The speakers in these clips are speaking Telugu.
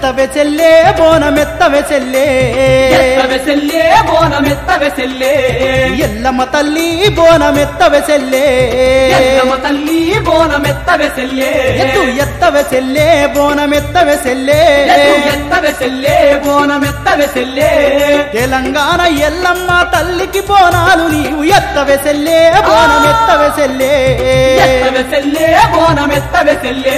ఎత్తవే చెల్లే బోనమెత్తవే చెల్లే ఎత్తవె సెల్లే బోనమెత్తవె సెల్లే ఎల్లమ్మ తల్లి బోనమెత్తవే చెల్లే ఎల్లమ్మ తల్లి బోనమెత్తవె సెల్లే ఎత్తు ఎత్తవే చెల్లే బోనమెత్తవే చెల్లే ఎత్తు ఎత్తవె సెల్లే బోనమెత్తవె సెల్లే తెలంగాణ ఎల్లమ్మ తల్లికి బోనాలు నీవు ఎత్తవే చెల్లే బోనమెత్తవే చెల్లే ఎత్తవె సెల్లే బోనమెత్తవె సెల్లే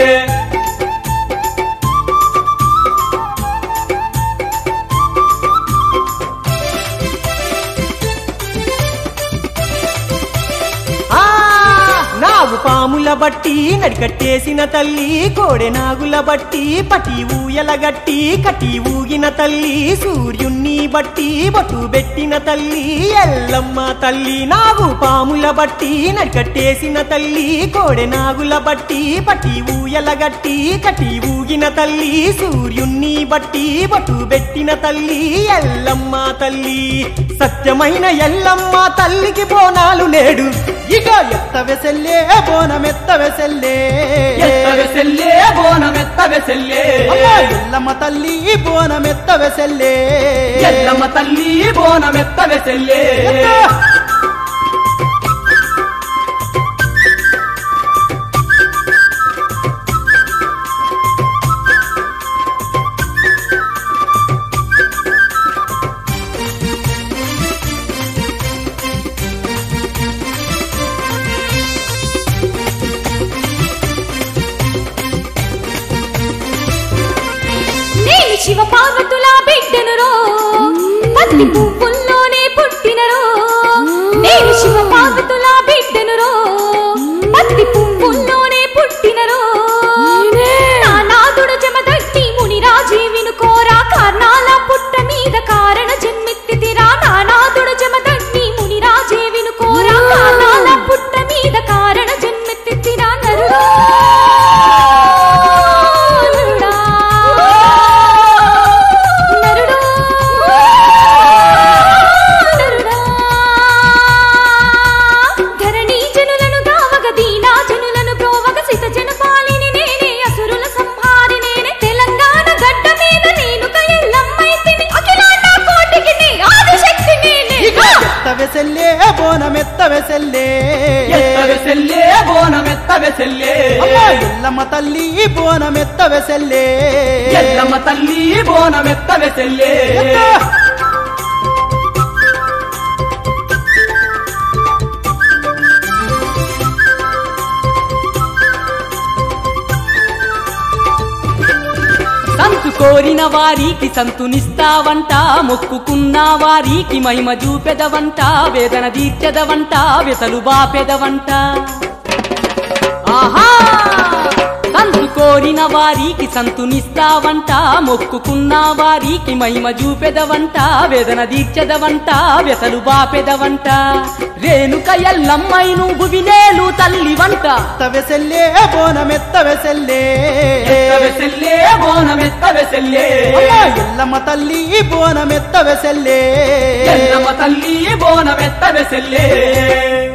ఆ నాగు పాముల బట్టి నడికట్టేసిన తల్లి కోడె నాగుల బట్టి పటి ఊయల గట్టి కటి ఊగిన తల్లి సూర్యుణ్ణి బట్టి బొట్టు పెట్టిన తల్లి ఎల్లమ్మ తల్లి నాగు పాముల బట్టి నడికట్టేసిన తల్లి కోడె నాగుల బట్టి పటి ఊయల గట్టి కటి ఊగిన తల్లి సూర్యుణ్ణి బట్టి బొట్టు పెట్టిన తల్లి ఎల్లమ్మ తల్లి సత్యమైన ఎల్లమ్మ తల్లికి బోనాలు నేడు ఇక ఎత్తవే చెల్లే బోనమెత్తవే చెల్లే ఎత్తవె సెల్లే బోనమెత్తవె సెల్లే అమ్మా, ఎల్లమ్మ తల్లి బోనమెత్తవే చెల్లే ఎల్లమ్మ తల్లి బోనమెత్తవె సెల్లే నేను శివ పార్వతుల బిడ్డనురో పత్తి పువ్వుల్లోనే పుట్టినరో నేను శివ పార్వతుల బిడ్డనురో పత్తి పువ్వుల్లోనే పుట్టినరో నా నాదుడు జమదట్టి ముని రాజీవిను కోరా కారణాల పుట్ట మీద కారణ జన్మెత్తితిరా నా నాదుడు జమదట్టి ముని రాజీవిను కోరా కారణాల పుట్ట మీద కారణ జన్మెత్తితిరా నరుడా నరుడా నరుడా నరుడా ధరణి జనులను గావగ దీనా జనులను బ్రోవగ సిత జనపాలిని నేనే అసురుల సంహారి నేనే తెలంగాణ గడ్డ మీద నేను కయల్లమ్మైతిని అఖిలాండ కోటికి నీ ఆదిశక్తి నేనే ఇక ఎత్తవే చెల్లే బోనమెత్తవే చెల్లే ఎత్తవె సెల్లే బోనమెత్తవె సెల్లే అమ్మా, ఎల్లమ్మ తల్లి బోనమెత్తవే చెల్లే ఎల్లమ్మ తల్లి బోనమెత్తవె సెల్లే సంతు కోరిన వారికి సంతునిస్తావంట మొక్కుకున్న వారికి మహిమ చూపెదవంట వేదన తీర్చెదవంట వెతలు బాపెదవంట ఆహా సంతు కోరిన వారికి సంతునిస్తావంట మొక్కుకున్న వారికి మహిమ చూపెదవంట వేదన తీర్చెదవంట వెతలు బాపెదవంట రేణుక ఎల్లమ్మై నువ్వు విలేలు తల్లి వంట ఎత్తవే చెల్లే బోనమెత్తవే చెల్లే ఎత్తవె సెల్లే బోనమెత్తవె సెల్లే అమ్మా, ఎల్లమ్మ తల్లి బోనమెత్తవే చెల్లే ఎల్లమ్మ తల్లి బోనమెత్తవె సెల్లే